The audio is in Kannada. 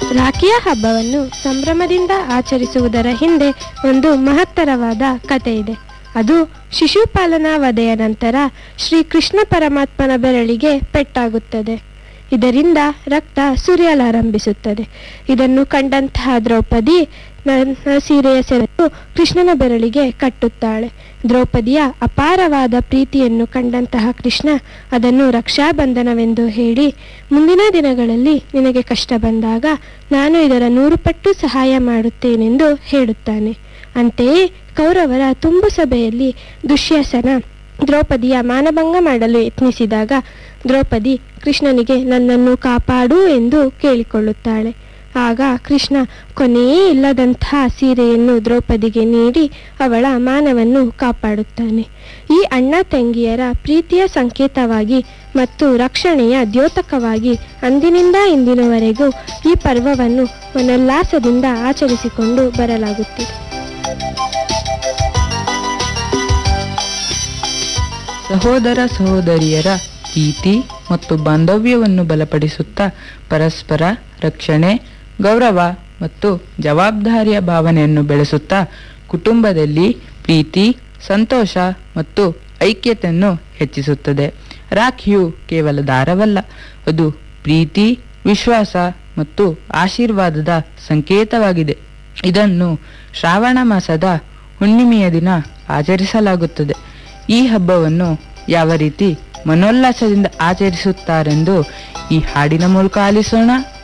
ರಾಖಿಯ ಹಬ್ಬವನ್ನು ಸಂಭ್ರಮದಿಂದ ಆಚರಿಸುವುದರ ಹಿಂದೆ ಒಂದು ಮಹತ್ತರವಾದ ಕಥೆ ಇದೆ ಅದು ಶಿಶುಪಾಲನಾ ವಧೆಯ ನಂತರ ಶ್ರೀ ಕೃಷ್ಣ ಪರಮಾತ್ಮನ ಬೆರಳಿಗೆ ಪೆಟ್ಟಾಗುತ್ತದೆ ಇದರಿಂದ ರಕ್ತ ಸುರಿಯಲಾರಂಭಿಸುತ್ತದೆ ಇದನ್ನು ಕಂಡಂತಹ ದ್ರೌಪದಿ ನನ್ನ ಸೀರೆಯ ಸೆಳೆದು ಕೃಷ್ಣನ ಬೆರಳಿಗೆ ಕಟ್ಟುತ್ತಾಳೆ ದ್ರೌಪದಿಯ ಅಪಾರವಾದ ಪ್ರೀತಿಯನ್ನು ಕಂಡಂತಹ ಕೃಷ್ಣ ಅದನ್ನು ರಕ್ಷಾಬಂಧನವೆಂದು ಹೇಳಿ ಮುಂದಿನ ದಿನಗಳಲ್ಲಿ ನಿನಗೆ ಕಷ್ಟ ಬಂದಾಗ ನಾನು ಇದರ ನೂರು ಪಟ್ಟು ಸಹಾಯ ಮಾಡುತ್ತೇನೆಂದು ಹೇಳುತ್ತಾನೆ ಅಂತೆಯೇ ಕೌರವರ ತುಂಬು ಸಭೆಯಲ್ಲಿ ದುಶ್ಯಾಸನ ದ್ರೌಪದಿಯ ಮಾನಭಂಗ ಮಾಡಲು ಯತ್ನಿಸಿದಾಗ ದ್ರೌಪದಿ ಕೃಷ್ಣನಿಗೆ ನನ್ನನ್ನು ಕಾಪಾಡು ಎಂದು ಕೇಳಿಕೊಳ್ಳುತ್ತಾಳೆ ಆಗ ಕೃಷ್ಣ ಕೊನೆಯೇ ಇಲ್ಲದಂತಹ ಸೀರೆಯನ್ನು ದ್ರೌಪದಿಗೆ ನೀಡಿ ಅವಳ ಮಾನವನ್ನು ಕಾಪಾಡುತ್ತಾನೆ ಈ ಅಣ್ಣ ತಂಗಿಯರ ಪ್ರೀತಿಯ ಸಂಕೇತವಾಗಿ ಮತ್ತು ರಕ್ಷಣೆಯ ದ್ಯೋತಕವಾಗಿ ಅಂದಿನಿಂದ ಇಂದಿನವರೆಗೂ ಈ ಪರ್ವವನ್ನು ಮನೋಲ್ಲಾಸದಿಂದ ಆಚರಿಸಿಕೊಂಡು ಬರಲಾಗುತ್ತಿದೆ ಸಹೋದರ ಸಹೋದರಿಯರ ಪ್ರೀತಿ ಮತ್ತು ಬಾಂಧವ್ಯವನ್ನು ಬಲಪಡಿಸುತ್ತಾ ಪರಸ್ಪರ ರಕ್ಷಣೆ ಗೌರವ ಮತ್ತು ಜವಾಬ್ದಾರಿಯ ಭಾವನೆಯನ್ನು ಬೆಳೆಸುತ್ತಾ ಕುಟುಂಬದಲ್ಲಿ ಪ್ರೀತಿ ಸಂತೋಷ ಮತ್ತು ಐಕ್ಯತೆಯನ್ನು ಹೆಚ್ಚಿಸುತ್ತದೆ ರಾಖಿಯು ಕೇವಲ ದಾರವಲ್ಲ ಅದು ಪ್ರೀತಿ ವಿಶ್ವಾಸ ಮತ್ತು ಆಶೀರ್ವಾದದ ಸಂಕೇತವಾಗಿದೆ ಇದನ್ನು ಶ್ರಾವಣ ಮಾಸದ ಹುಣ್ಣಿಮೆಯ ದಿನ ಆಚರಿಸಲಾಗುತ್ತದೆ ಈ ಹಬ್ಬವನ್ನು ಯಾವ ರೀತಿ ಮನೋಲ್ಲಾಸದಿಂದ ಆಚರಿಸುತ್ತಾರೆಂದು ಈ ಹಾಡಿನ ಮೂಲಕ ಆಲಿಸೋಣ